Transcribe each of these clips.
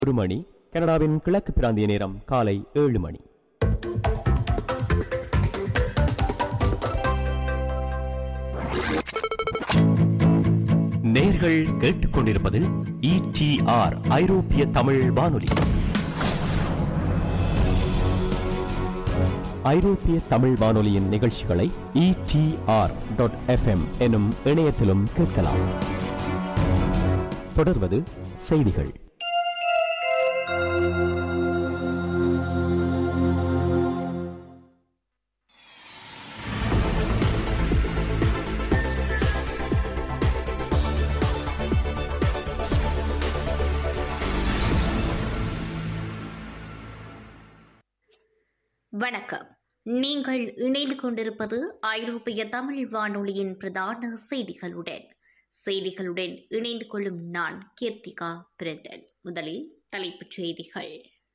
ஒரு மணி கனடாவின் கிழக்கு பிராந்திய நேரம் காலை ஏழு மணி நேர்கள் கேட்டுக்கொண்டிருப்பது இடிஆர் ஐரோப்பிய தமிழ் வானொலி ஐரோப்பிய தமிழ் வானொலியின் நிகழ்ச்சிகளை இடிஆர் டாட் எஃப்எம் எனும் இணையத்திலும் கேட்கலாம் தொடர்வது செய்திகள் வணக்கம் நீங்கள் இணைந்து கொண்டிருப்பது ஐரோப்பிய தமிழ் வானொலியின் பிரதான செய்திகளுடன் செய்திகளுடன் இணைந்து கொள்ளும் நான் கீர்த்திகா பிரதன் முதலில் தலைப்புச் செய்திகள்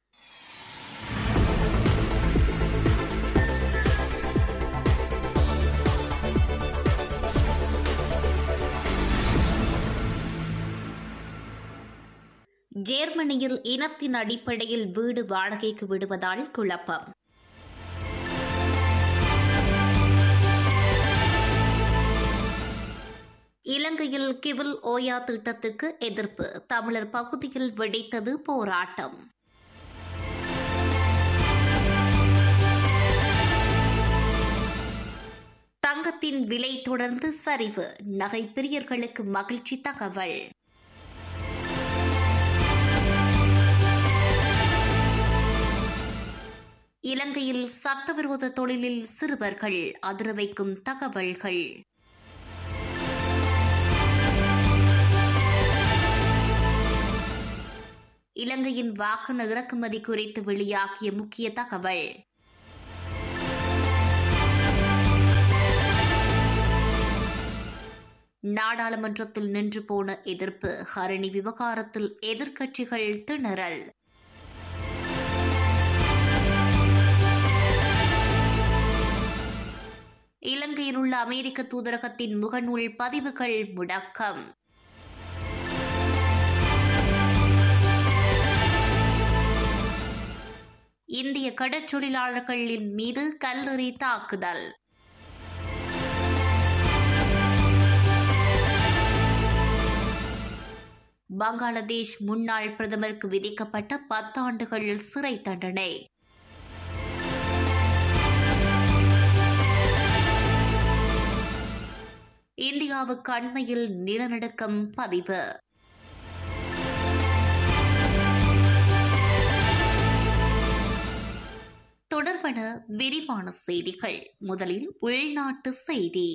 ஜேர்மனியில் இனத்தின் அடிப்படையில் வீடு வாடகைக்கு விடுவதால் குழப்பம் இலங்கையில் கிவில் ஓயா திட்டத்துக்கு எதிர்ப்பு தமிழர் பகுதியில் வெடித்தது போராட்டம் தங்கத்தின் விலை தொடர்ந்து சரிவு நகை பிரியர்களுக்கு மகிழ்ச்சி தகவல் இலங்கையில் சட்டவிரோத தொழிலில் சிறுவர்கள் அதிர வைக்கும் தகவல்கள் இலங்கையின் வாகன இறக்குமதி குறித்து வெளியாகிய முக்கிய தகவல் நாடாளுமன்றத்தில் நின்று போன எதிர்ப்பு ஹரணி விவகாரத்தில் எதிர்க்கட்சிகள் திணறல் இலங்கையில் உள்ள அமெரிக்க தூதரகத்தின் முகநூல் பதிவுகள் முடக்கம் இந்திய கடற்றொழிலாளர்களின் மீது கல்லெறி தாக்குதல் பங்களாதேஷ் முன்னாள் பிரதமருக்கு விதிக்கப்பட்ட பத்தாண்டுகள் சிறை தண்டனை இந்தியாவுக்கு அண்மையில் நிலநடுக்கம் பதிவு தொடர்பன விரிவான செய்திகள் முதலில் உள்நாட்டு செய்தி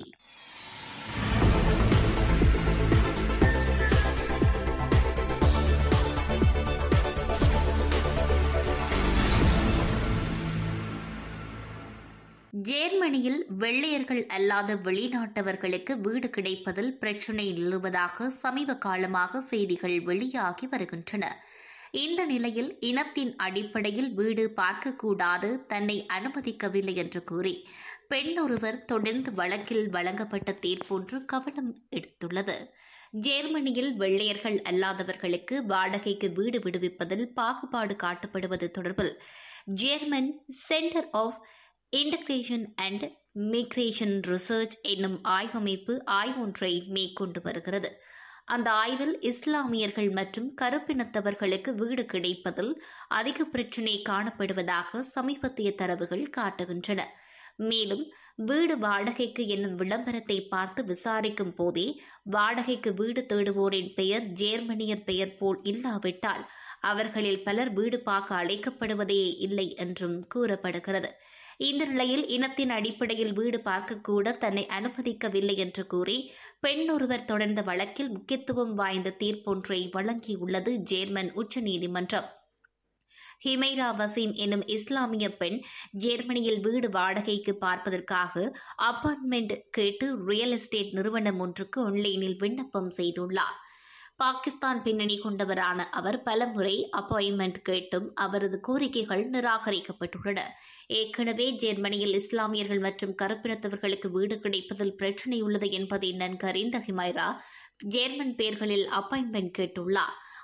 ஜேர்மனியில் வெள்ளையர்கள் அல்லாத வெளிநாட்டவர்களுக்கு வீடு கிடைப்பதில் பிரச்சினை நிலவுவதாக சமீப காலமாக செய்திகள் வெளியாகி வருகின்றன இந்த நிலையில் இனத்தின் அடிப்படையில் வீடு பார்க்கக்கூடாது தன்னை அனுமதிக்கவில்லை என்று கூறி பெண் ஒருவர் தொடர்ந்து வழக்கில் வழங்கப்பட்ட தீர்ப்பொன்று கவனம் எடுத்துள்ளது ஜேர்மனியில் வெள்ளையர்கள் அல்லாதவர்களுக்கு வாடகைக்கு வீடு விடுவிப்பதில் பாகுபாடு காட்டப்படுவது தொடர்பில் German centre of integration and migration research என்னும் ஆய்வமைப்பு ஆய்வொன்றை மேற்கொண்டு வருகிறது அந்த ஆய்வில் இஸ்லாமியர்கள் மற்றும் கருப்பினத்தவர்களுக்கு வீடு கிடைப்பதில் அதிக பிரச்சினை காணப்படுவதாக சமீபத்திய தரவுகள் காட்டுகின்றன மேலும் வீடு வாடகைக்கு என்னும் விளம்பரத்தை பார்த்து விசாரிக்கும் போதே வாடகைக்கு வீடு தேடுவோரின் பெயர் ஜேர்மனியர் பெயர் போல் இல்லாவிட்டால் அவர்களில் பலர் வீடு பார்க்க அழைக்கப்படுவதே இல்லை என்றும் கூறப்படுகிறது இந்த நிலையில் இனத்தின் அடிப்படையில் வீடு பார்க்கக்கூட தன்னை அனுமதிக்கவில்லை என்று கூறி பெண் ஒருவர் தொடர்ந்த வழக்கில் முக்கியத்துவம் வாய்ந்த தீர்ப்பொன்றை வழங்கியுள்ளது ஜேர்மன் உச்சநீதிமன்றம் ஹிமைரா வசீம் என்னும் இஸ்லாமிய பெண் ஜெர்மனியில் வீடு வாடகைக்கு பார்ப்பதற்காக அபார்ட்மெண்ட் கேட்டு ரியல் எஸ்டேட் நிறுவனம் ஒன்றுக்கு ஆன்லைனில் விண்ணப்பம் செய்துள்ளார் பாகிஸ்தான் பின்னணி கொண்டவரான அவர் பலமுறை அப்பாயின்மெண்ட் கேட்டும் அவரது கோரிக்கைகள் நிராகரிக்கப்பட்டுள்ளன ஏற்கனவே ஜெர்மனியில் இஸ்லாமியர்கள் மற்றும் கருப்பினத்தவர்களுக்கு வீடு கிடைப்பதில் பிரச்சினை உள்ளது என்பதை நன்கு அறிந்த ஹிமைரா ஜேர்மன் பெயர்களில் அப்பாயின்மெண்ட் கேட்டுள்ளார்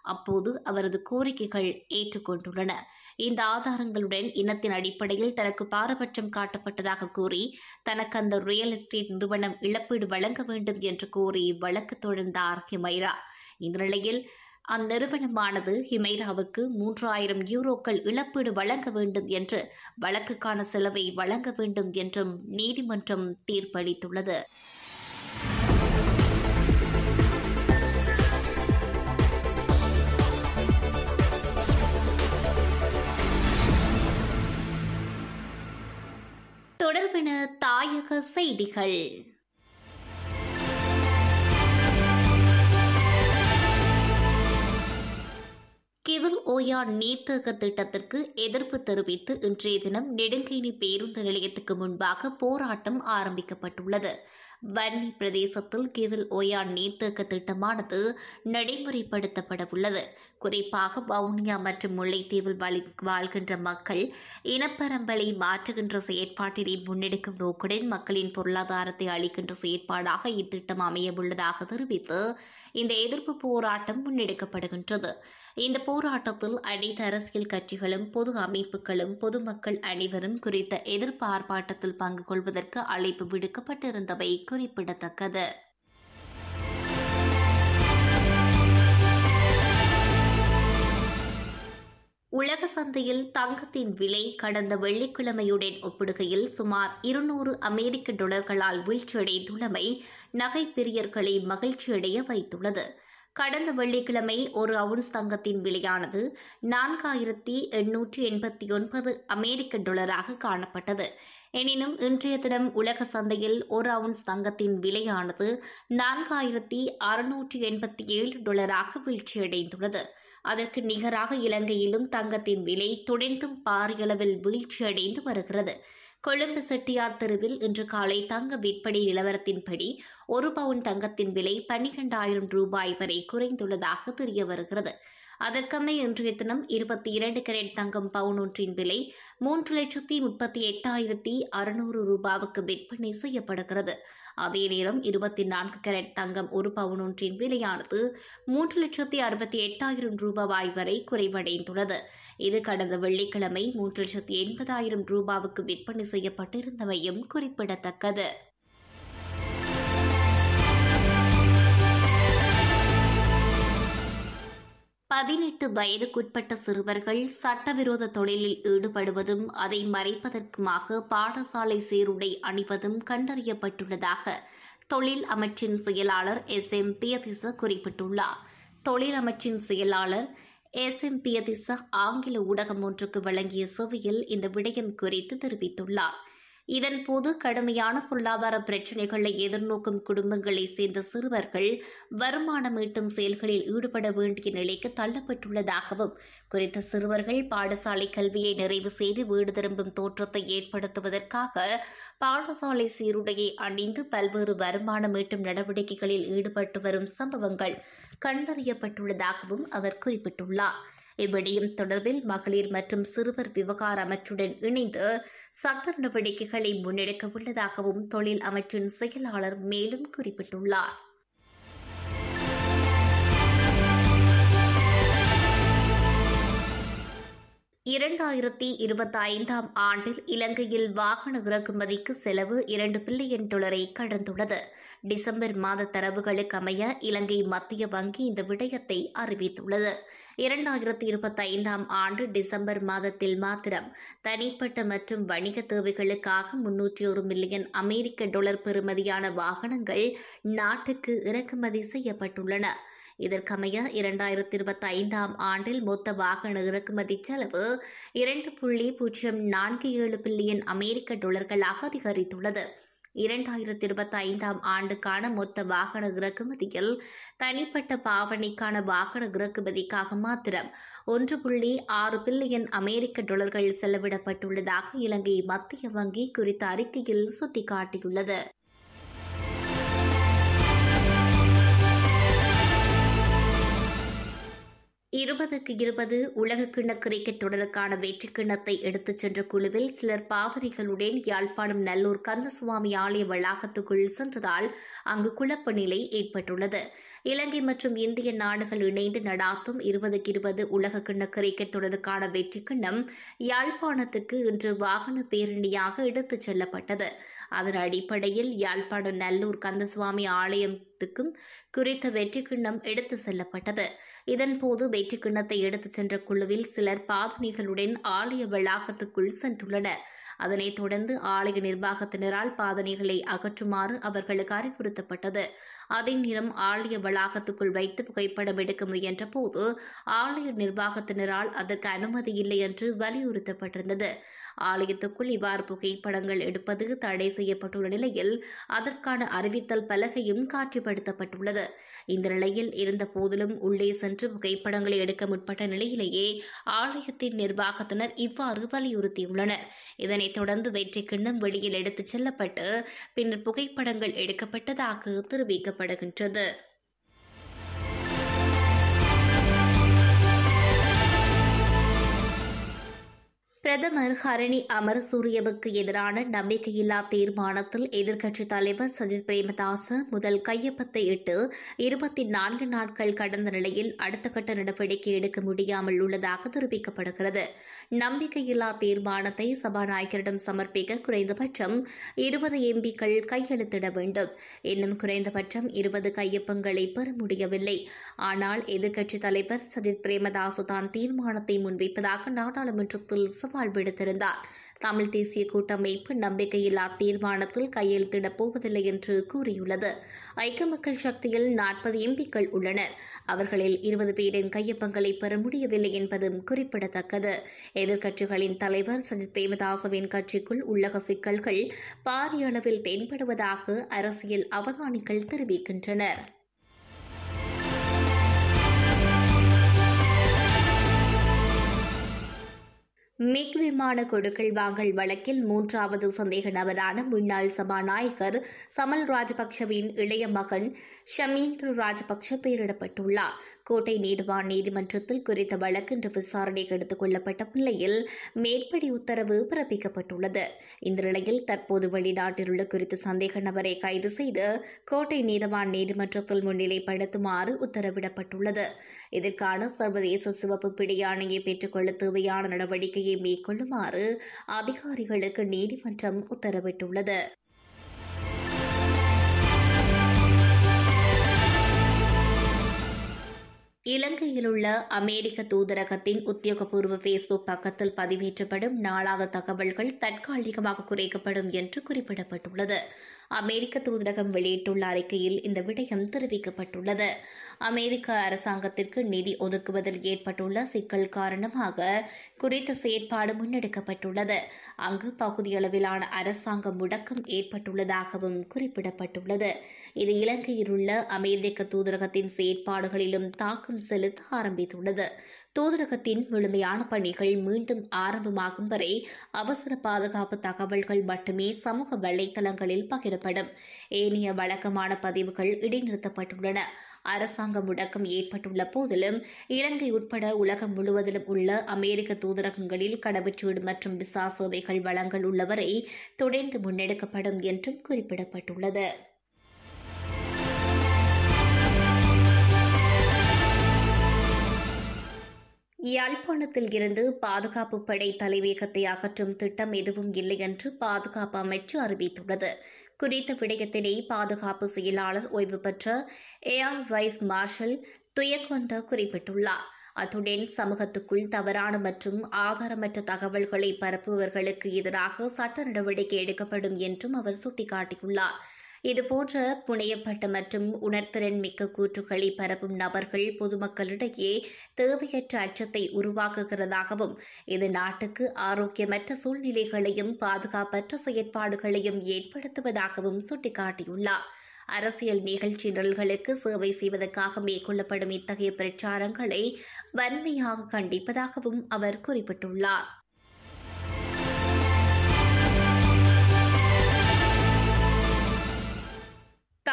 அப்போது அவரது கோரிக்கைகள் ஏற்றுக்கொண்டுள்ளன இந்த ஆதாரங்களுடன் இனத்தின் அடிப்படையில் தனக்கு பாரபட்சம் காட்டப்பட்டதாக கூறி தனக்கு அந்த ரியல் எஸ்டேட் நிறுவனம் இழப்பீடு வழங்க வேண்டும் என்று கோரி வழக்கு தொடர்ந்தார் ஹிமைரா இந்த நிலையில் அந்நிறுவனமானது ஹிமைராவுக்கு மூன்றாயிரம் யூரோக்கள் இழப்பீடு வழங்க வேண்டும் என்று வழக்குக்கான செலவை வழங்க வேண்டும் என்றும் நீதிமன்றம் தீர்ப்பளித்துள்ளது தொடர்பென தாயக செய்திகள் கிவில் ஓயா நீர்த்தேக்க திட்டத்திற்கு எதிர்ப்பு தெரிவித்து இன்றைய தினம் நெடுங்கேணி பேருந்து நிலையத்துக்கு முன்பாக போராட்டம் ஆரம்பிக்கப்பட்டுள்ளது வன்னி பிரதேசத்தில் கிவில் ஓயா நீர்த்தேக்க திட்டமானது நடைமுறைப்படுத்தப்பட உள்ளது குறிப்பாக வவுனியா மற்றும் முல்லைத்தீவில் வழி- வாழ்கின்ற மக்கள் இனப்பரம்பலை மாற்றுகின்ற செயற்பாட்டினை முன்னெடுக்கும் நோக்குடன் மக்களின் பொருளாதாரத்தை அளிக்கின்ற செயற்பாடாக இத்திட்டம் அமையவுள்ளதாக தெரிவித்து இந்த எதிர்ப்பு போராட்டம் முன்னெடுக்கப்படுகின்றது இந்த போராட்டத்தில் அனைத்து அரசியல் கட்சிகளும் பொது அமைப்புகளும் பொதுமக்கள் அனைவரும் குறித்த எதிர்ப்பு ஆர்ப்பாட்டத்தில் பங்கு கொள்வதற்கு அழைப்பு விடுக்கப்பட்டிருந்தவை குறிப்பிடத்தக்கது உலக சந்தையில் தங்கத்தின் விலை கடந்த வெள்ளிக்கிழமையுடன் ஒப்பிடுகையில் சுமார் இருநூறு அமெரிக்க டாலர்களால் வீழ்ச்சியடைந்துள்ளமை நகை பிரியர்களை மகிழ்ச்சியடைய வைத்துள்ளது கடந்த வெள்ளிக்கிழமை ஒரு அவுன்ஸ் தங்கத்தின் விலையானது நான்காயிரத்தி எண்ணூற்றி எண்பத்தி ஒன்பது அமெரிக்க டாலராக காணப்பட்டது எனினும் இன்றைய தினம் உலக சந்தையில் ஒரு அவுன்ஸ் தங்கத்தின் விலையானது நான்காயிரத்தி அறுநூற்றி எண்பத்தி ஏழு டாலராக வீழ்ச்சியடைந்துள்ளது அதற்கு நிகராக இலங்கையிலும் தங்கத்தின் விலை தொடர்ந்தும் பாரியளவில் வீழ்ச்சியடைந்து வருகிறது கொழும்பு செட்டியார் தெருவில் இன்று காலை தங்க விற்பனை நிலவரத்தின்படி ஒரு பவுன் தங்கத்தின் விலை பன்னிரண்டாயிரம் ரூபாய் வரை குறைந்துள்ளதாக தெரிய வருகிறது அதற்கமை இன்றைய தினம் இருபத்தி இரண்டு கேரட் தங்கம் பவுன் ஒன்றின் விலை மூன்று லட்சத்தி முப்பத்தி எட்டாயிரத்தி அறுநூறு ரூபாவுக்கு விற்பனை செய்யப்படுகிறது அதே நேரம் இருபத்தி நான்கு கேரட் தங்கம் ஒரு பவுன் ஒன்றின் விலையானது மூன்று லட்சத்தி அறுபத்தி எட்டாயிரம் ரூபாய் வரை குறைவடைந்துள்ளது இது கடந்த வெள்ளிக்கிழமை மூன்று லட்சத்தி எண்பதாயிரம் ரூபாவுக்கு விற்பனை செய்யப்பட்டிருந்தமையும் குறிப்பிடத்தக்கது பதினெட்டு வயதுக்குட்பட்ட சிறுவர்கள் சட்டவிரோத தொழிலில் ஈடுபடுவதும் அதை மறைப்பதற்குமாக பாடசாலை சீருடை அணிவதும் கண்டறியப்பட்டுள்ளதாக தொழில் அமைச்சின் செயலாளர் எஸ் எம் தியதிச குறிப்பிட்டுள்ளார் தொழில் அமைச்சின் செயலாளர் எஸ் எம் தியதிச ஆங்கில ஊடகம் ஒன்றுக்கு வழங்கிய சேவையில் இந்த விடயம் குறித்து தெரிவித்துள்ளார் இதன்போது கடுமையான பொருளாதார பிரச்சினைகளை எதிர்நோக்கும் குடும்பங்களைச் சேர்ந்த சிறுவர்கள் வருமானம் ஈட்டும் செயல்களில் ஈடுபட வேண்டிய நிலைக்கு தள்ளப்பட்டுள்ளதாகவும் குறித்த சிறுவர்கள் பாடசாலை கல்வியை நிறைவு செய்து வீடு திரும்பும் தோற்றத்தை ஏற்படுத்துவதற்காக பாடசாலை சீருடையை அணிந்து பல்வேறு வருமானம் ஈட்டும் நடவடிக்கைகளில் ஈடுபட்டு வரும் சம்பவங்கள் கண்டறியப்பட்டுள்ளதாகவும் அவர் குறிப்பிட்டுள்ளார் இவ்விடயம் தொடர்பில் மகளிர் மற்றும் சிறுவர் விவகார அமைச்சுடன் இணைந்து சட்ட நடவடிக்கைகளை முன்னெடுக்க உள்ளதாகவும் தொழில் அமைச்சின் செயலாளர் மேலும் குறிப்பிட்டுள்ளார் இரண்டாயிரத்தி இருபத்தி ஐந்தாம் ஆண்டில் இலங்கையில் வாகன இறக்குமதிக்கு செலவு இரண்டு பில்லியன் டாலரை கடந்துள்ளது டிசம்பர் மாத தரவுகளுக்கு அமைய இலங்கை மத்திய வங்கி இந்த விடயத்தை அறிவித்துள்ளது இரண்டாயிரத்தி இருபத்தி ஐந்தாம் ஆண்டு டிசம்பர் மாதத்தில் மாத்திரம் தனிப்பட்ட மற்றும் வணிக தேவைகளுக்காக முன்னூற்றி ஒரு மில்லியன் அமெரிக்க டாலர் பெறுமதியான வாகனங்கள் நாட்டுக்கு இறக்குமதி செய்யப்பட்டுள்ளன இதற்கமைய இரண்டாயிரத்தி இருபத்தி ஐந்தாம் ஆண்டில் மொத்த வாகன இறக்குமதி செலவு இரண்டு புள்ளி பூஜ்ஜியம் நான்கு ஏழு பில்லியன் அமெரிக்க டாலர்களாக அதிகரித்துள்ளது இரண்டாயிரத்தி இருபத்தி ஐந்தாம் ஆண்டுக்கான மொத்த வாகன இறக்குமதியில் தனிப்பட்ட பாவனைக்கான வாகன இறக்குமதிக்காக மாத்திரம் ஒன்று புள்ளி ஆறு பில்லியன் அமெரிக்க டாலர்கள் செலவிடப்பட்டுள்ளதாக இலங்கை மத்திய வங்கி குறித்த அறிக்கையில் சுட்டிக்காட்டியுள்ளது இருபதுக்கு இருபது உலகக்கிண்ண கிரிக்கெட் தொடருக்கான வெற்றி கிண்ணத்தை எடுத்துச் சென்ற குழுவில் சிலர் பாவனைகளுடன் யாழ்ப்பாணம் நல்லூர் கந்தசுவாமி ஆலய வளாகத்துக்குள் சென்றதால் அங்கு குழப்ப நிலை ஏற்பட்டுள்ளது இலங்கை மற்றும் இந்திய நாடுகள் இணைந்து நடாத்தும் இருபதுக்கு இருபது உலக கிண்ண கிரிக்கெட் தொடருக்கான வெற்றி கிண்ணம் யாழ்ப்பாணத்துக்கு இன்று வாகன பேரணியாக எடுத்துச் செல்லப்பட்டது அதன் அடிப்படையில் யாழ்ப்பாணம் நல்லூர் கந்தசுவாமி ஆலயத்துக்கும் குறித்த வெற்றி கிண்ணம் எடுத்து செல்லப்பட்டது இதன்போது வெற்றி கிண்ணத்தை எடுத்துச் சென்ற குழுவில் சிலர் பாதணிகளுடன் ஆலய வளாகத்துக்குள் சென்றுள்ளனர் அதனைத் தொடர்ந்து ஆலய நிர்வாகத்தினரால் பாதணிகளை அகற்றுமாறு அவர்களுக்கு அறிவுறுத்தப்பட்டது அதே நேரம் ஆலய வளாகத்துக்குள் வைத்து புகைப்படம் எடுக்க முயன்ற போது ஆலய நிர்வாகத்தினரால் அதற்கு அனுமதி இல்லை என்று வலியுறுத்தப்பட்டிருந்தது ஆலயத்துக்குள் இவ்வாறு புகைப்படங்கள் எடுப்பது தடை செய்யப்பட்டுள்ள நிலையில் அதற்கான அறிவித்தல் பலகையும் காட்சிப்படுத்தப்பட்டுள்ளது இந்த நிலையில் இருந்த போதிலும் உள்ளே சென்று புகைப்படங்களை எடுக்க முற்பட்ட நிலையிலேயே ஆலயத்தின் நிர்வாகத்தினர் இவ்வாறு வலியுறுத்தியுள்ளனர் இதனைத் தொடர்ந்து வெற்றி கிண்ணம் வெளியில் எடுத்துச் செல்லப்பட்டு பின்னர் புகைப்படங்கள் எடுக்கப்பட்டதாக தெரிவிக்கப்படுகின்றது பிரதமர் ஹரணி அமரசூரியவுக்கு எதிரான நம்பிக்கையில்லா தீர்மானத்தில் எதிர்க்கட்சித் தலைவர் சஜித் பிரேமதாச முதல் கையொப்பத்தை இட்டு இருபத்தி நான்கு நாட்கள் கடந்த நிலையில் அடுத்த கட்ட நடவடிக்கை எடுக்க முடியாமல் உள்ளதாக தெரிவிக்கப்படுகிறது நம்பிக்கையில்லா தீர்மானத்தை சபாநாயகரிடம் சமர்ப்பிக்க குறைந்தபட்சம் இருபது எம்பிக்கள் கையெழுத்திட வேண்டும் இன்னும் குறைந்தபட்சம் இருபது கையொப்பங்களை பெற முடியவில்லை ஆனால் எதிர்க்கட்சித் தலைவர் சஜித் பிரேமதாச தான் தீர்மானத்தை முன்வைப்பதாக நாடாளுமன்றத்தில் சவால் விடுத்திருந்தார் தமிழ் தேசிய கூட்டமைப்பு நம்பிக்கையில்லா தீர்மானத்தில் கையெழுத்திடப் போவதில்லை என்று கூறியுள்ளது ஐக்கிய மக்கள் சக்தியில் நாற்பது எம்பிக்கள் உள்ளனர் அவர்களில் இருபது பேரின் கையொப்பங்களை பெற முடியவில்லை என்பதும் குறிப்பிடத்தக்கது எதிர்க்கட்சிகளின் தலைவர் சஜித் பிரேமதாசவின் கட்சிக்குள் உள்ளக சிக்கல்கள் பாரிய அளவில் தென்படுவதாக அரசியல் அவதானிகள் தெரிவிக்கின்றனர் மிக் விமான கொடுக்கல் வாங்கல் வழக்கில் மூன்றாவது சந்தேக நபரான முன்னாள் சபாநாயகர் சமல் ராஜபக்சவின் இளைய மகன் ஷமீந்திர ராஜபக்ஷ பெயரிடப்பட்டுள்ளார் கோட்டை நீதிவான் நீதிமன்றத்தில் குறித்த வழக்கு இன்று விசாரணைக்கு எடுத்துக் கொள்ளப்பட்ட நிலையில் மேற்படி உத்தரவு பிறப்பிக்கப்பட்டுள்ளது இந்த நிலையில் தற்போது வெளிநாட்டில் உள்ள குறித்த சந்தேக நபரை கைது செய்து கோட்டை நீதிவான் நீதிமன்றத்தில் முன்னிலைப்படுத்துமாறு உத்தரவிடப்பட்டுள்ளது இதற்கான சர்வதேச சிவப்பு பிடியாணையை பெற்றுக்கொள்ள தேவையான நடவடிக்கையை மேற்கொள்ளுமாறு அதிகாரிகளுக்கு நீதிமன்றம் உத்தரவிட்டுள்ளது இலங்கையில் உள்ள அமெரிக்க தூதரகத்தின் உத்தியோகபூர்வ ஃபேஸ்புக் பக்கத்தில் பதிவேற்றப்படும் நாளாக தகவல்கள் தற்காலிகமாக குறைக்கப்படும் என்று குறிப்பிடப்பட்டுள்ளது அமெரிக்க தூதரகம் வெளியிட்டுள்ள அறிக்கையில் இந்த விடயம் தெரிவிக்கப்பட்டுள்ளது அமெரிக்க அரசாங்கத்திற்கு நிதி ஒதுக்குவதில் ஏற்பட்டுள்ள சிக்கல் காரணமாக குறித்த செயற்பாடு முன்னெடுக்கப்பட்டுள்ளது அங்கு பகுதியளவிலான அரசாங்க முடக்கம் ஏற்பட்டுள்ளதாகவும் குறிப்பிடப்பட்டுள்ளது இது இலங்கையில் உள்ள அமெரிக்க தூதரகத்தின் செயற்பாடுகளிலும் தாக்கம் செலுத்த ஆரம்பித்துள்ளது தூதரகத்தின் முழுமையான பணிகள் மீண்டும் ஆரம்பமாகும் வரை அவசர பாதுகாப்பு தகவல்கள் மட்டுமே சமூக வலைதளங்களில் பகிரப்படும் ஏனைய வழக்கமான பதிவுகள் இடைநிறுத்தப்பட்டுள்ளன அரசாங்க முடக்கம் ஏற்பட்டுள்ள போதிலும் இலங்கை உட்பட உலகம் முழுவதிலும் உள்ள அமெரிக்க தூதரகங்களில் கடவுச்சீடு மற்றும் விசா சேவைகள் வழங்கல் உள்ளவரை தொடர்ந்து முன்னெடுக்கப்படும் என்றும் குறிப்பிடப்பட்டுள்ளது யாழ்ப்பாணத்தில் இருந்து பாதுகாப்பு படை தலைமையகத்தை அகற்றும் திட்டம் எதுவும் இல்லை என்று பாதுகாப்பு அமைச்சு அறிவித்துள்ளது குறித்த விடயத்தினை பாதுகாப்பு செயலாளர் ஓய்வு பெற்ற ஏஆர் வைஸ் மார்ஷல் துயக்வந்த குறிப்பிட்டுள்ளார் அத்துடன் சமூகத்துக்குள் தவறான மற்றும் ஆதாரமற்ற தகவல்களை பரப்புபவர்களுக்கு எதிராக சட்ட நடவடிக்கை எடுக்கப்படும் என்றும் அவர் சுட்டிக்காட்டியுள்ளார் இதுபோன்ற புனையப்பட்ட மற்றும் உணர்திறன் மிக்க கூற்றுகளை பரப்பும் நபர்கள் பொதுமக்களிடையே தேவையற்ற அச்சத்தை உருவாக்குகிறதாகவும் இது நாட்டுக்கு ஆரோக்கியமற்ற சூழ்நிலைகளையும் பாதுகாப்பற்ற செயற்பாடுகளையும் ஏற்படுத்துவதாகவும் சுட்டிக்காட்டியுள்ளார் அரசியல் நிகழ்ச்சி நிரல்களுக்கு சேவை செய்வதற்காக மேற்கொள்ளப்படும் இத்தகைய பிரச்சாரங்களை வன்மையாக கண்டிப்பதாகவும் அவர் குறிப்பிட்டுள்ளார்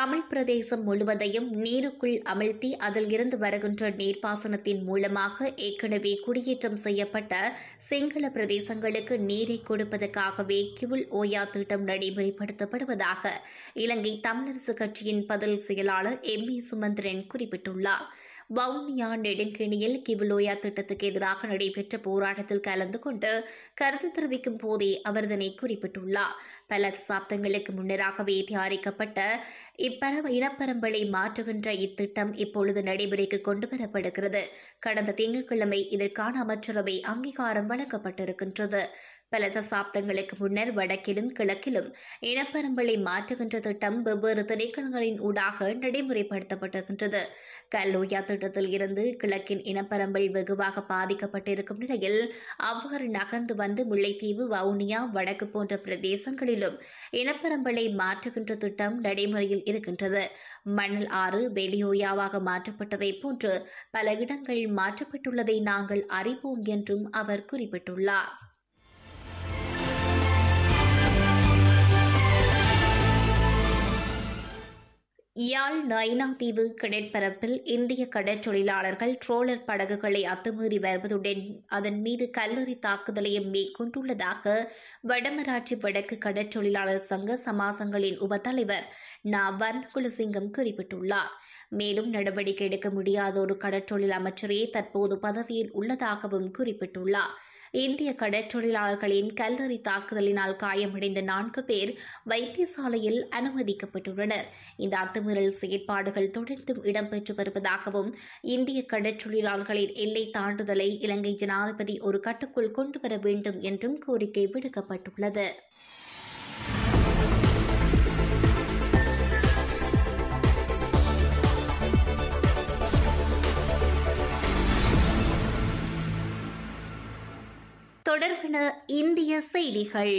தமிழ் பிரதேசம் முழுவதையும் நீருக்குள் அமிழ்த்தி அதில் இருந்து வருகின்ற நீர்ப்பாசனத்தின் மூலமாக ஏற்கனவே குடியேற்றம் செய்யப்பட்ட சிங்கள பிரதேசங்களுக்கு நீரை கொடுப்பதற்காகவே கிவுல் ஓயா திட்டம் நடைமுறைப்படுத்தப்படுவதாக இலங்கை தமிழரசு கட்சியின் பதில் செயலாளர் எம் ஏ சுமந்திரன் குறிப்பிட்டுள்ளார் வவுனியா நெடுங்கேணியில் கிவுலோயா திட்டத்துக்கு எதிராக நடைபெற்ற போராட்டத்தில் கலந்து கொண்டு கருத்து தெரிவிக்கும் போதே அவர் இதனை குறிப்பிட்டுள்ளார் பல தசாப்தங்களுக்கு முன்னராகவே தயாரிக்கப்பட்ட இப்பரவ இனப்பரம்பலை மாற்றுகின்ற இத்திட்டம் இப்பொழுது நடைமுறைக்கு கொண்டுவரப்படுகிறது கடந்த திங்கட்கிழமை இதற்கான அமைச்சரவை அங்கீகாரம் வழங்கப்பட்டிருக்கின்றது பல தசாப்தங்களுக்கு முன்னர் வடக்கிலும் கிழக்கிலும் இனப்பரம்பலை மாற்றுகின்ற திட்டம் வெவ்வேறு திணைக்களங்களின் ஊடாக நடைமுறைப்படுத்தப்பட்டிருக்கின்றது கல்லோயா திட்டத்தில் இருந்து கிழக்கின் இனப்பரம்பல் வெகுவாக பாதிக்கப்பட்டிருக்கும் நிலையில் அவ்வாறு நகர்ந்து வந்து முல்லைத்தீவு வவுனியா வடக்கு போன்ற பிரதேசங்களிலும் இனப்பரம்பலை மாற்றுகின்ற திட்டம் நடைமுறையில் இருக்கின்றது மணல் ஆறு வெளியோயாவாக மாற்றப்பட்டதை போன்று பல இடங்கள் மாற்றப்பட்டுள்ளதை நாங்கள் அறிவோம் என்றும் அவர் குறிப்பிட்டுள்ளார் யாழ் நைனா தீவு கடற்பரப்பில் இந்திய கடற்றொழிலாளர்கள் ட்ரோலர் படகுகளை அத்துமீறி வருவதுடன் அதன் மீது கல்லறி தாக்குதலையும் மேற்கொண்டுள்ளதாக வடமராட்சி வடக்கு கடற்றொழிலாளர் சங்க சமாசங்களின் உபத்தலைவர் நா வர்ணகுலசிங்கம் குறிப்பிட்டுள்ளார் மேலும் நடவடிக்கை எடுக்க முடியாத ஒரு கடற்றொழில் அமைச்சரே தற்போது பதவியில் உள்ளதாகவும் குறிப்பிட்டுள்ளார் இந்திய கடற்றொழிலாளர்களின் கல்லறி தாக்குதலினால் காயமடைந்த நான்கு பேர் வைத்தியசாலையில் அனுமதிக்கப்பட்டுள்ளனர் இந்த அத்துமீறல் செயற்பாடுகள் தொடர்ந்தும் இடம்பெற்று வருவதாகவும் இந்திய கடற்றொழிலாளர்களின் எல்லை தாண்டுதலை இலங்கை ஜனாதிபதி ஒரு கட்டுக்குள் கொண்டுவர வேண்டும் என்றும் கோரிக்கை விடுக்கப்பட்டுள்ளது தொடர்பின இந்திய செய்திகள்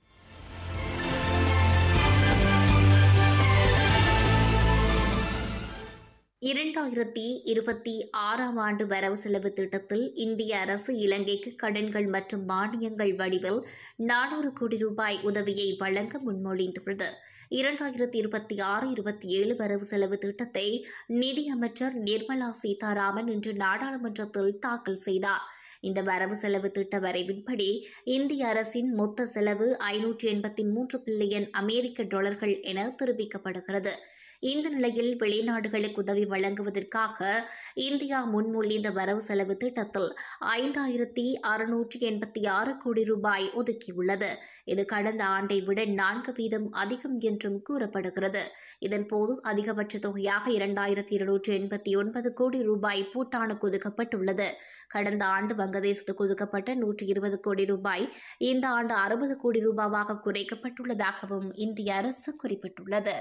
இரண்டாயிரத்தி இருபத்தி ஆறாம் ஆண்டு வரவு செலவு திட்டத்தில் இந்திய அரசு இலங்கைக்கு கடன்கள் மற்றும் மானியங்கள் வடிவில் நானூறு கோடி ரூபாய் உதவியை வழங்க முன்மொழிந்துள்ளது இரண்டாயிரத்தி இருபத்தி ஆறு இருபத்தி ஏழு வரவு செலவு திட்டத்தை நிதியமைச்சர் நிர்மலா சீதாராமன் இன்று நாடாளுமன்றத்தில் தாக்கல் செய்தார் இந்த வரவு செலவு திட்ட வரைவின்படி இந்திய அரசின் மொத்த செலவு ஐநூற்றி எண்பத்தி மூன்று பில்லியன் அமெரிக்க டாலர்கள் என தெரிவிக்கப்படுகிறது இந்த நிலையில் வெளிநாடுகளுக்கு உதவி வழங்குவதற்காக இந்தியா முன்மொழிந்த வரவு செலவு திட்டத்தில் ஐந்தாயிரத்தி அறுநூற்றி எண்பத்தி ஆறு கோடி ரூபாய் ஒதுக்கியுள்ளது இது கடந்த ஆண்டை விட நான்கு வீதம் அதிகம் என்றும் கூறப்படுகிறது இதன்போது அதிகபட்ச தொகையாக இரண்டாயிரத்தி இருநூற்றி எண்பத்தி ஒன்பது கோடி ரூபாய் பூட்டானுக்கு ஒதுக்கப்பட்டுள்ளது கடந்த ஆண்டு வங்கதேசத்துக்கு ஒதுக்கப்பட்ட நூற்றி இருபது கோடி ரூபாய் இந்த ஆண்டு அறுபது கோடி ரூபாவாக குறைக்கப்பட்டுள்ளதாகவும் இந்திய அரசு குறிப்பிட்டுள்ளது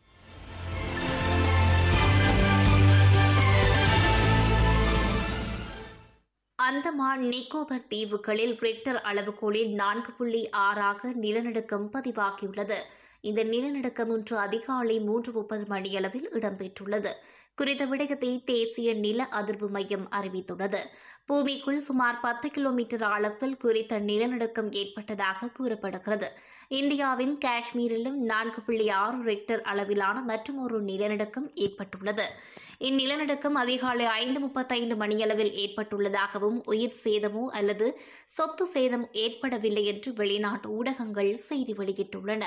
அந்தமான் நிக்கோபர் தீவுகளில் ரிக்டர் அளவுகோலில் நான்கு புள்ளி ஆறாக நிலநடுக்கம் பதிவாகியுள்ளது இந்த நிலநடுக்கம் இன்று அதிகாலை மூன்று முப்பது மணியளவில் இடம்பெற்றுள்ளது குறித்த விடயத்தை தேசிய நில அதிர்வு மையம் அறிவித்துள்ளது பூமிக்குள் சுமார் பத்து கிலோமீட்டர் ஆழத்தில் குறித்த நிலநடுக்கம் ஏற்பட்டதாக கூறப்படுகிறது இந்தியாவின் காஷ்மீரிலும் நான்கு புள்ளி ஆறு ரெக்டர் அளவிலான மற்றொரு நிலநடுக்கம் ஏற்பட்டுள்ளது இந்நிலநடுக்கம் அதிகாலை ஐந்து முப்பத்தைந்து மணியளவில் ஏற்பட்டுள்ளதாகவும் உயிர் சேதமோ அல்லது சொத்து சேதம் ஏற்படவில்லை என்று வெளிநாட்டு ஊடகங்கள் செய்தி வெளியிட்டுள்ளன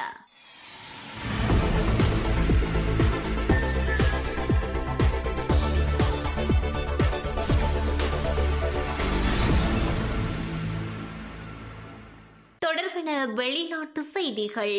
தொடர்பின வெளிநாட்டு செய்திகள்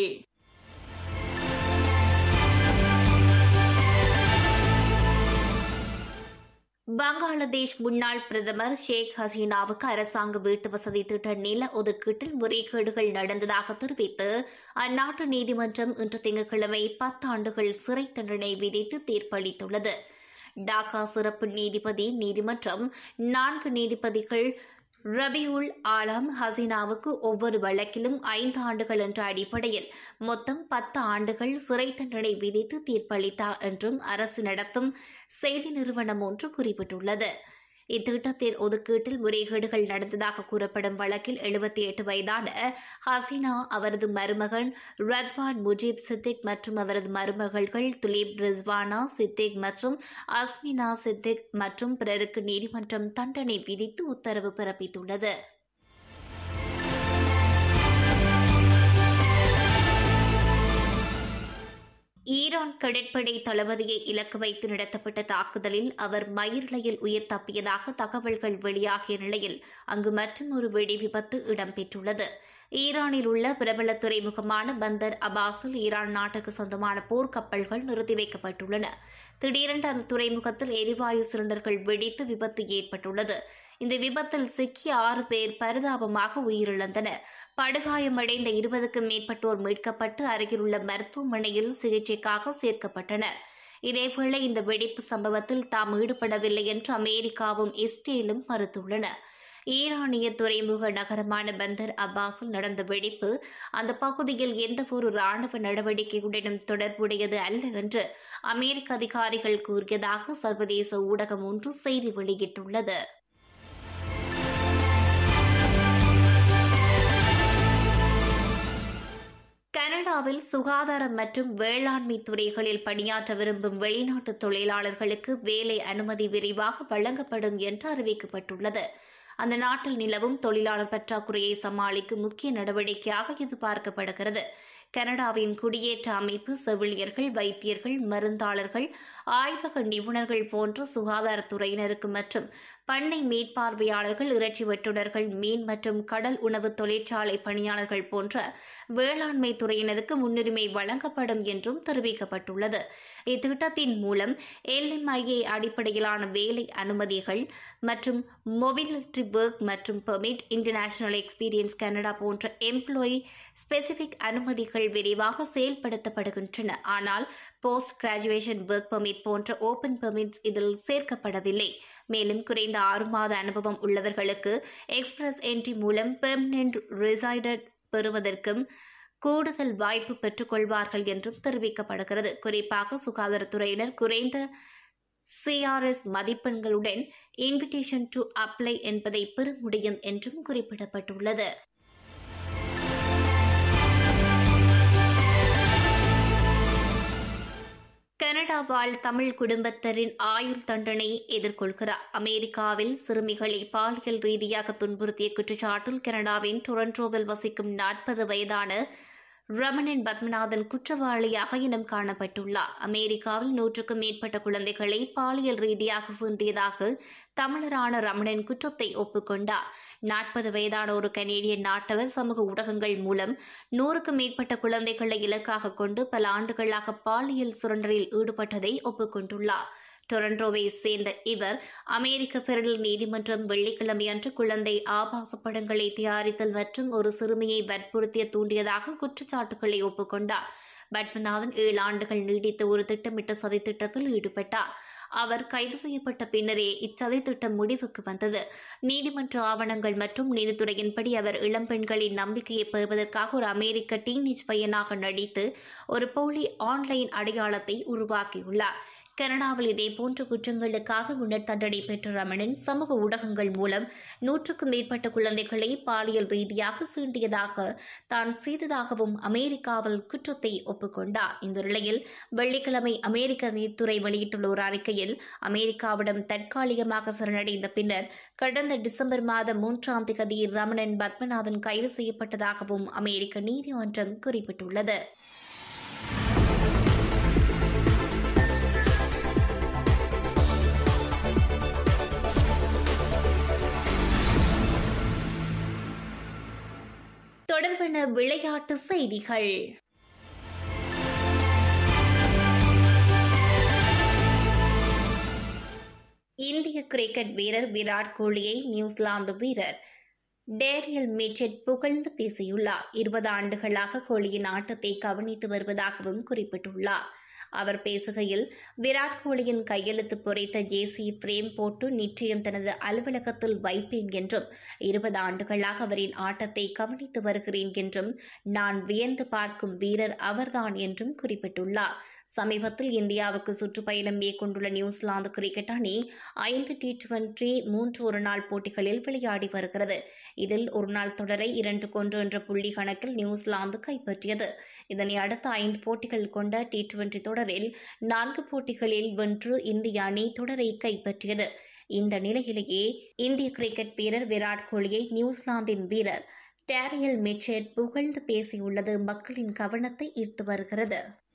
பங்களாதேஷ் முன்னாள் பிரதமர் ஷேக் ஹசீனாவுக்கு அரசாங்க வீட்டு வசதி திட்ட நில ஒதுக்கீட்டில் முறைகேடுகள் நடந்ததாக தெரிவித்து அந்நாட்டு நீதிமன்றம் இன்று திங்கட்கிழமை பத்தாண்டுகள் சிறை தண்டனை விதித்து தீர்ப்பளித்துள்ளது டாக்கா சிறப்பு நீதிபதி நீதிமன்றம் நான்கு நீதிபதிகள் ரபியுல் ஆலம் ஹசீனாவுக்கு ஒவ்வொரு வழக்கிலும் ஐந்து ஆண்டுகள் என்ற அடிப்படையில் மொத்தம் பத்து ஆண்டுகள் சிறை தண்டனை விதித்து தீர்ப்பளித்தார் என்றும் அரசு நடத்தும் செய்தி நிறுவனம் ஒன்று குறிப்பிட்டுள்ளது இத்திட்டத்தின் ஒதுக்கீட்டில் முறைகேடுகள் நடந்ததாக கூறப்படும் வழக்கில் எழுபத்தி எட்டு வயதான ஹசீனா அவரது மருமகன் ரத்வான் முஜீப் சித்திக் மற்றும் அவரது மருமகள்கள் துலீப் ரிஸ்வானா சித்திக் மற்றும் அஸ்மினா சித்திக் மற்றும் பிறருக்கு நீதிமன்றம் தண்டனை விதித்து உத்தரவு பிறப்பித்துள்ளது ஈரான் கடற்படை தளபதியை இலக்கு வைத்து நடத்தப்பட்ட தாக்குதலில் அவர் மயிரிழையில் உயிர் தப்பியதாக தகவல்கள் வெளியாகிய நிலையில் அங்கு மற்றும் ஒரு வெடி விபத்து இடம்பெற்றுள்ளது ஈரானில் உள்ள பிரபல துறைமுகமான பந்தர் அபாஸில் ஈரான் நாட்டுக்கு சொந்தமான போர்க்கப்பல்கள் நிறுத்தி வைக்கப்பட்டுள்ளன திடீரென்று அந்த துறைமுகத்தில் எரிவாயு சிலிண்டர்கள் வெடித்து விபத்து ஏற்பட்டுள்ளது இந்த விபத்தில் சிக்கிய ஆறு பேர் பரிதாபமாக உயிரிழந்தனர் படுகாயமடைந்த இருபதுக்கும் மேற்பட்டோர் மீட்கப்பட்டு அருகிலுள்ள மருத்துவமனையில் சிகிச்சைக்காக சேர்க்கப்பட்டனர் இதேவேளை இந்த வெடிப்பு சம்பவத்தில் தாம் ஈடுபடவில்லை என்று அமெரிக்காவும் இஸ்ரேலும் மறுத்துள்ளன ஈரானிய துறைமுக நகரமான பந்தர் அப்பாஸில் நடந்த வெடிப்பு அந்த பகுதியில் எந்தவொரு ராணுவ நடவடிக்கையுடனும் தொடர்புடையது அல்ல என்று அமெரிக்க அதிகாரிகள் கூறியதாக சர்வதேச ஊடகம் ஒன்று செய்தி வெளியிட்டுள்ளது கனடாவில் சுகாதாரம் மற்றும் வேளாண்மை துறைகளில் பணியாற்ற விரும்பும் வெளிநாட்டு தொழிலாளர்களுக்கு வேலை அனுமதி விரிவாக வழங்கப்படும் என்று அறிவிக்கப்பட்டுள்ளது அந்த நாட்டில் நிலவும் தொழிலாளர் பற்றாக்குறையை சமாளிக்கும் முக்கிய நடவடிக்கையாக இது பார்க்கப்படுகிறது கனடாவின் குடியேற்ற அமைப்பு செவிலியர்கள் வைத்தியர்கள் மருந்தாளர்கள் ஆய்வக நிபுணர்கள் போன்ற சுகாதாரத்துறையினருக்கு மற்றும் பண்ணை மேற்பார்வையாளர்கள் இறைச்சி வெட்டுநர்கள் மீன் மற்றும் கடல் உணவு தொழிற்சாலை பணியாளர்கள் போன்ற வேளாண்மை துறையினருக்கு முன்னுரிமை வழங்கப்படும் என்றும் தெரிவிக்கப்பட்டுள்ளது இத்திட்டத்தின் மூலம் எல்எம்ஐஏ அடிப்படையிலான வேலை அனுமதிகள் மற்றும் மொபிலிட்டி ஒர்க் மற்றும் பெர்மிட் இன்டர்நேஷனல் எக்ஸ்பீரியன்ஸ் கனடா போன்ற எம்ப்ளாயி ஸ்பெசிபிக் அனுமதிகள் விரிவாக செயல்படுத்தப்படுகின்றன ஆனால் போஸ்ட் கிராஜுவேஷன் ஒர்க் பெர்மிட் போன்ற ஓபன் பெர்மிட்ஸ் இதில் சேர்க்கப்படவில்லை மேலும் குறைந்த ஆறு மாத அனுபவம் உள்ளவர்களுக்கு எக்ஸ்பிரஸ் என்ட்ரி மூலம் பெர்மனன்ட் ரெசைடட் பெறுவதற்கும் கூடுதல் வாய்ப்பு பெற்றுக்கொள்வார்கள் என்றும் தெரிவிக்கப்படுகிறது குறிப்பாக சுகாதாரத்துறையினர் குறைந்த சிஆர்எஸ் மதிப்பெண்களுடன் இன்விடேஷன் டு அப்ளை என்பதை பெற முடியும் என்றும் குறிப்பிடப்பட்டுள்ளது கனடா வாழ் தமிழ் குடும்பத்தரின் ஆயுள் தண்டனை எதிர்கொள்கிறார் அமெரிக்காவில் சிறுமிகளை பாலியல் ரீதியாக துன்புறுத்திய குற்றச்சாட்டில் கனடாவின் டொரண்டோவில் வசிக்கும் நாற்பது வயதான ரமணன் பத்மநாதன் குற்றவாளியாக இனம் காணப்பட்டுள்ளார் அமெரிக்காவில் நூற்றுக்கும் மேற்பட்ட குழந்தைகளை பாலியல் ரீதியாக சீண்டியதாக தமிழரான ரமணன் குற்றத்தை ஒப்புக்கொண்டார் நாற்பது வயதான ஒரு கனேடியன் நாட்டவர் சமூக ஊடகங்கள் மூலம் நூறுக்கும் மேற்பட்ட குழந்தைகளை இலக்காக கொண்டு பல ஆண்டுகளாக பாலியல் சுரண்டலில் ஈடுபட்டதை ஒப்புக்கொண்டுள்ளார் டொரண்டோவை சேர்ந்த இவர் அமெரிக்க பெடரல் நீதிமன்றம் வெள்ளிக்கிழமை அன்று குழந்தை ஆபாச படங்களை தயாரித்தல் மற்றும் ஒரு சிறுமியை வற்புறுத்திய தூண்டியதாக குற்றச்சாட்டுகளை ஒப்புக்கொண்டார் பத்மநாதன் ஏழு ஆண்டுகள் நீடித்த ஒரு திட்டமிட்ட சதித்திட்டத்தில் ஈடுபட்டார் அவர் கைது செய்யப்பட்ட பின்னரே இச்சதை திட்டம் முடிவுக்கு வந்தது நீதிமன்ற ஆவணங்கள் மற்றும் நீதித்துறையின்படி அவர் இளம்பெண்களின் நம்பிக்கையை பெறுவதற்காக ஒரு அமெரிக்க டீனேஜ் பையனாக நடித்து ஒரு போலி ஆன்லைன் அடையாளத்தை உருவாக்கியுள்ளார் கனடாவில் இதேபோன்ற குற்றங்களுக்காக முன்னர் தண்டனை பெற்ற ரமணன் சமூக ஊடகங்கள் மூலம் நூற்றுக்கும் மேற்பட்ட குழந்தைகளை பாலியல் ரீதியாக சீண்டியதாக தான் செய்ததாகவும் அமெரிக்காவில் குற்றத்தை ஒப்புக்கொண்டார் இந்த நிலையில் வெள்ளிக்கிழமை அமெரிக்க நீதித்துறை வெளியிட்டுள்ள ஒரு அறிக்கையில் அமெரிக்காவிடம் தற்காலிகமாக சரணடைந்த பின்னர் கடந்த டிசம்பர் மாதம் மூன்றாம் தேதி ரமணன் பத்மநாதன் கைது செய்யப்பட்டதாகவும் அமெரிக்க நீதிமன்றம் குறிப்பிட்டுள்ளது தொடர்பென விளையாட்டு செய்திகள் இந்திய கிரிக்கெட் வீரர் விராட் கோலியை நியூசிலாந்து வீரர் டேரியல் மிச்சட் புகழ்ந்து பேசியுள்ளார் இருபது ஆண்டுகளாக கோலியின் ஆட்டத்தை கவனித்து வருவதாகவும் குறிப்பிட்டுள்ளார் அவர் பேசுகையில் விராட் கோலியின் கையெழுத்து பொறித்த ஜேசி பிரேம் போட்டு நிச்சயம் தனது அலுவலகத்தில் வைப்பேன் என்றும் இருபது ஆண்டுகளாக அவரின் ஆட்டத்தை கவனித்து வருகிறேன் என்றும் நான் வியந்து பார்க்கும் வீரர் அவர்தான் என்றும் குறிப்பிட்டுள்ளார் சமீபத்தில் இந்தியாவுக்கு சுற்றுப்பயணம் மேற்கொண்டுள்ள நியூசிலாந்து கிரிக்கெட் அணி ஐந்து டி டுவெண்டி மூன்று ஒருநாள் போட்டிகளில் விளையாடி வருகிறது இதில் ஒருநாள் தொடரை இரண்டு கொன்று என்ற புள்ளி கணக்கில் நியூசிலாந்து கைப்பற்றியது இதனை அடுத்த ஐந்து போட்டிகள் கொண்ட டி டுவெண்டி தொடரில் நான்கு போட்டிகளில் வென்று இந்திய அணி தொடரை கைப்பற்றியது இந்த நிலையிலேயே இந்திய கிரிக்கெட் வீரர் விராட் கோலியை நியூசிலாந்தின் வீரர் டேரியல் மிச்செட் புகழ்ந்து பேசியுள்ளது மக்களின் கவனத்தை ஈர்த்து வருகிறது